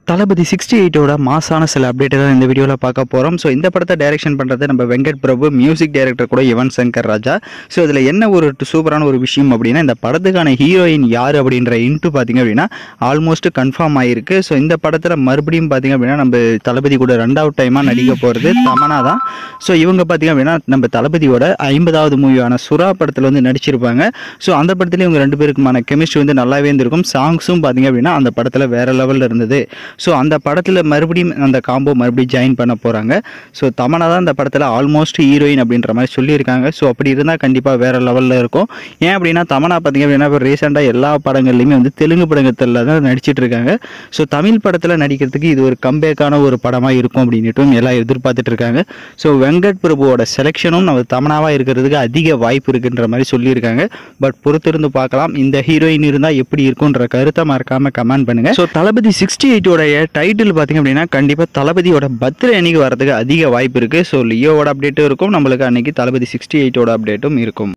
தளபதி sixty எயிட்டோட மாசான சில அப்டேட்டை தான் இந்த வீடியோவில் பார்க்க போகிறோம் ஸோ இந்த படத்தை டைரக்ஷன் பண்ணுறது நம்ம வெங்கட் பிரபு மியூசிக் டைரக்டர் கூட யுவன் சங்கர் ராஜா ஸோ இதில் என்ன ஒரு சூப்பரான ஒரு விஷயம் அப்படின்னா இந்த படத்துக்கான ஹீரோயின் யார் அப்படின்ற இன்ட்டு பார்த்தீங்க அப்படின்னா ஆல்மோஸ்ட் கன்ஃபார்ம் ஆகிருக்கு ஸோ இந்த படத்தில் மறுபடியும் பார்த்தீங்க அப்படின்னா நம்ம தளபதி கூட ரெண்டாவது டைமாக நடிக்க போகிறது தமனா தான் ஸோ இவங்க பார்த்தீங்க அப்படின்னா நம்ம தளபதியோட ஐம்பதாவது மூவியான சுறா படத்தில் வந்து நடிச்சிருப்பாங்க ஸோ அந்த படத்துல இவங்க ரெண்டு பேருக்குமான கெமிஸ்ட்ரி வந்து நல்லாவே இருந்திருக்கும் சாங்ஸும் பார்த்தீங்க அப்படின்னா அந்த படத்தில் வேற லெவலில் இருந்தது ஸோ அந்த படத்தில் மறுபடியும் அந்த காம்போ மறுபடியும் ஜாயின் பண்ண போகிறாங்க ஸோ தமனா தான் அந்த படத்தில் ஆல்மோஸ்ட் ஹீரோயின் அப்படின்ற மாதிரி சொல்லியிருக்காங்க ஸோ அப்படி இருந்தால் கண்டிப்பாக வேற லெவலில் இருக்கும் ஏன் அப்படின்னா தமனா பார்த்தீங்க அப்படின்னா இப்போ ரீசெண்டாக எல்லா படங்கள்லையுமே வந்து தெலுங்கு படங்கத்தில் தான் நடிச்சிட்டு இருக்காங்க ஸோ தமிழ் படத்தில் நடிக்கிறதுக்கு இது ஒரு கம்பேக்கான ஒரு படமாக இருக்கும் அப்படின்னுட்டும் எல்லாம் எதிர்பார்த்துட்டு இருக்காங்க ஸோ வெங்கட் பிரபுவோட செலெக்ஷனும் நம்ம தமனாவாக இருக்கிறதுக்கு அதிக வாய்ப்பு இருக்குன்ற மாதிரி சொல்லியிருக்காங்க பட் பொறுத்திருந்து பார்க்கலாம் இந்த ஹீரோயின் இருந்தால் எப்படி இருக்குன்ற கருத்தை மறக்காம கமெண்ட் பண்ணுங்க ஸோ தளபதி சிக்ஸ்டி எயிட்டோடைய டைட்டில் பார்த்தீங்க அப்படின்னா கண்டிப்பாக தளபதியோட பர்த்டே அன்னைக்கு வரதுக்கு அதிக வாய்ப்பு இருக்கு ஸோ லியோவோட அப்டேட்டும் இருக்கும் நம்மளுக்கு அன்னைக்கு தளபதி சிக்ஸ்டி எயிட்டோட அப்டேட்டும் இருக்கும்